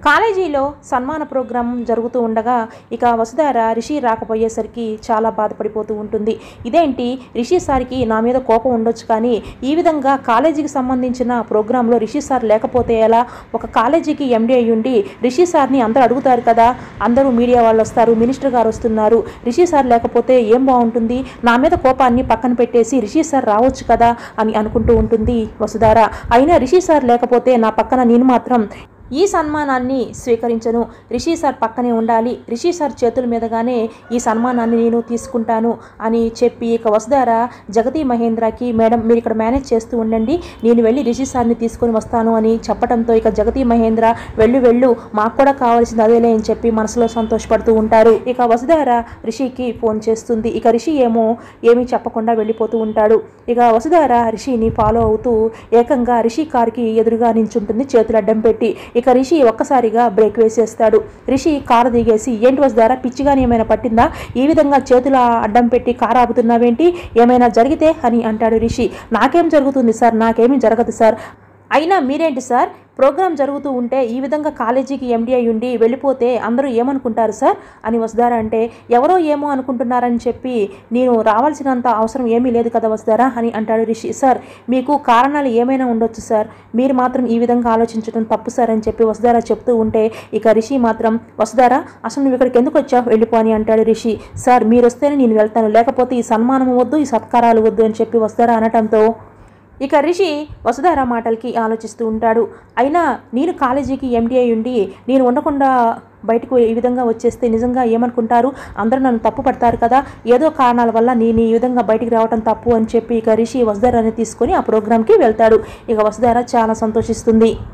కాలేజీలో సన్మాన ప్రోగ్రాం జరుగుతూ ఉండగా ఇక వసుధార రిషి రాకపోయేసరికి చాలా బాధపడిపోతూ ఉంటుంది ఇదేంటి రిషి సార్కి నా మీద కోపం ఉండొచ్చు కానీ ఈ విధంగా కాలేజీకి సంబంధించిన ప్రోగ్రాంలో రిషి సార్ లేకపోతే ఎలా ఒక కాలేజీకి ఎండి అయి ఉండి రిషి సార్ని అందరూ అడుగుతారు కదా అందరూ మీడియా వాళ్ళు వస్తారు మినిస్టర్ గారు వస్తున్నారు రిషి సార్ లేకపోతే ఏం బాగుంటుంది నా మీద కోపాన్ని పక్కన పెట్టేసి రిషి సార్ రావచ్చు కదా అని అనుకుంటూ ఉంటుంది వసుధార అయినా రిషి సార్ లేకపోతే నా పక్కన నేను మాత్రం ఈ సన్మానాన్ని స్వీకరించను రిషి సార్ పక్కనే ఉండాలి రిషి సార్ చేతుల మీదగానే ఈ సన్మానాన్ని నేను తీసుకుంటాను అని చెప్పి ఇక వసుధార జగతి మహేంద్రకి మేడం మీరు ఇక్కడ మేనేజ్ చేస్తూ ఉండండి నేను వెళ్ళి రిషి సార్ని తీసుకొని వస్తాను అని చెప్పడంతో ఇక జగతి మహేంద్ర వెళ్ళు వెళ్ళు మాకు కూడా కావాల్సింది అదేలే అని చెప్పి మనసులో సంతోషపడుతూ ఉంటారు ఇక వసుధార రిషికి ఫోన్ చేస్తుంది ఇక రిషి ఏమో ఏమీ చెప్పకుండా వెళ్ళిపోతూ ఉంటాడు ఇక వసుధార రిషిని ఫాలో అవుతూ ఏకంగా రిషి కార్కి ఎదురుగా నించుంటుంది చేతులు అడ్డం పెట్టి ఇక రిషి ఒక్కసారిగా బ్రేక్ వేసేస్తాడు రిషి కారు దిగేసి ఏంటి వసుధార పిచ్చిగాని ఏమైనా పట్టిందా ఈ విధంగా చేతుల అడ్డం పెట్టి కారు ఆపుతున్నావేంటి ఏమైనా జరిగితే అని అంటాడు రిషి నాకేం జరుగుతుంది సార్ నాకేమీ జరగదు సార్ అయినా మీరేంటి సార్ ప్రోగ్రామ్ జరుగుతూ ఉంటే ఈ విధంగా కాలేజీకి ఎండి అయి ఉండి వెళ్ళిపోతే అందరూ ఏమనుకుంటారు సార్ అని వసుధారా అంటే ఎవరో ఏమో అనుకుంటున్నారని చెప్పి నేను రావాల్సినంత అవసరం ఏమీ లేదు కదా వసుధారా అని అంటాడు రిషి సార్ మీకు కారణాలు ఏమైనా ఉండొచ్చు సార్ మీరు మాత్రం ఈ విధంగా ఆలోచించడం తప్పు సార్ అని చెప్పి వసుధారా చెప్తూ ఉంటే ఇక రిషి మాత్రం వసుధారా అసలు నువ్వు ఇక్కడికి ఎందుకు వచ్చావు వెళ్ళిపో అని అంటాడు రిషి సార్ మీరు వస్తేనే నేను వెళ్తాను లేకపోతే ఈ సన్మానం వద్దు ఈ సత్కారాలు వద్దు అని చెప్పి వసుధారా అనటంతో ఇక రిషి వసుధార మాటలకి ఆలోచిస్తూ ఉంటాడు అయినా నేను కాలేజీకి ఎండి అయి ఉండి నేను ఉండకుండా బయటకు ఈ విధంగా వచ్చేస్తే నిజంగా ఏమనుకుంటారు అందరూ నన్ను తప్పు పడతారు కదా ఏదో కారణాల వల్ల నేను ఈ విధంగా బయటికి రావడం తప్పు అని చెప్పి ఇక రిషి వసుధారాన్ని తీసుకొని ఆ ప్రోగ్రామ్కి వెళ్తాడు ఇక వసుధార చాలా సంతోషిస్తుంది